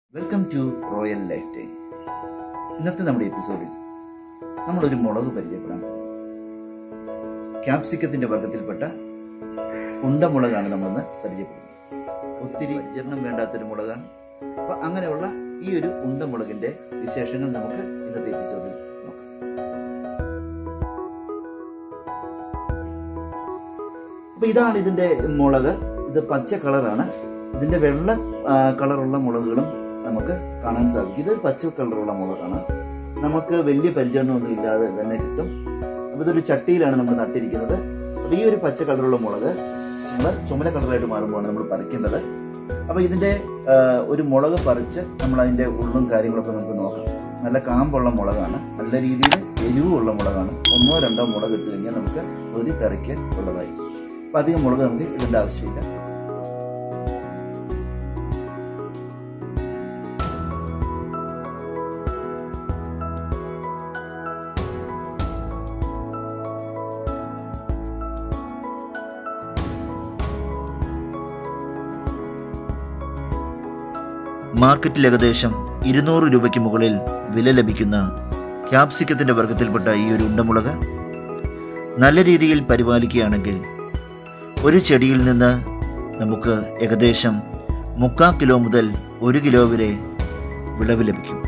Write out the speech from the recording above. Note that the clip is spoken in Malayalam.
welcome to royal life time ഇന്നത്തെ നമ്മുടെ എപ്പിസോഡിൽ നമ്മളൊരു മുളക് പരിചയപ്പെടാൻ പോകുന്നു ക്യാപ്സിക്കത്തിന്റെ വർഗത്തിൽപ്പെട്ട ഉണ്ടമുളകാണ് നമ്മളിന്ന് പരിചയപ്പെടുന്നത് ഒത്തിരി പരിചരണം വേണ്ടാത്തൊരു മുളകാണ് അപ്പൊ അങ്ങനെയുള്ള ഈ ഒരു ഉണ്ടമുളകിന്റെ വിശേഷങ്ങൾ നമുക്ക് ഇന്നത്തെ എപ്പിസോഡിൽ നോക്കാം അപ്പൊ ഇതാണ് ഇതിന്റെ മുളക് ഇത് പച്ച കളറാണ് ഇതിന്റെ വെള്ള ആ, കളറുള്ള മുളകുകളും നമുക്ക് കാണാൻ സാധിക്കും ഇതൊരു പച്ച കളറുള്ള മുളകാണ് നമുക്ക് വലിയ പരിചരണമൊന്നും ഇല്ലാതെ തന്നെ കിട്ടും അപ്പൊ ഇതൊരു ചട്ടിയിലാണ് നമ്മൾ നട്ടിരിക്കുന്നത് അപ്പൊ ഈ ഒരു പച്ച കളറുള്ള മുളക് നമ്മൾ ചുമല കളറായിട്ട് മാറുമ്പോഴാണ് നമ്മൾ പറിക്കേണ്ടത് അപ്പൊ ഇതിന്റെ ആ, ഒരു മുളക് പറിച്ച് നമ്മൾ അതിന്റെ ഉള്ളും കാര്യങ്ങളൊക്കെ നമുക്ക് നോക്കാം നല്ല കാമ്പുള്ള മുളകാണ് നല്ല രീതിയിൽ എരിവുള്ള മുളകാണ് ഒന്നോ രണ്ടോ മുളക് ഇട്ട് കഴിഞ്ഞാൽ നമുക്ക് ഒരു കറിക്ക് ഉള്ളതായി അപ്പൊ അധികം മുളക് നമുക്ക് ഇടേണ്ട ആവശ്യമില്ല മാർക്കറ്റിൽ ഏകദേശം ഇരുന്നൂറ് രൂപയ്ക്ക് മുകളിൽ വില ലഭിക്കുന്ന ക്യാപ്സിക്കത്തിൻ്റെ വർഗത്തിൽപ്പെട്ട ഈ ഒരു ഉണ്ടമുളക് നല്ല രീതിയിൽ പരിപാലിക്കുകയാണെങ്കിൽ ഒരു ചെടിയിൽ നിന്ന് നമുക്ക് ഏകദേശം മുക്കാൽ കിലോ മുതൽ ഒരു കിലോ വരെ വിളവ് ലഭിക്കും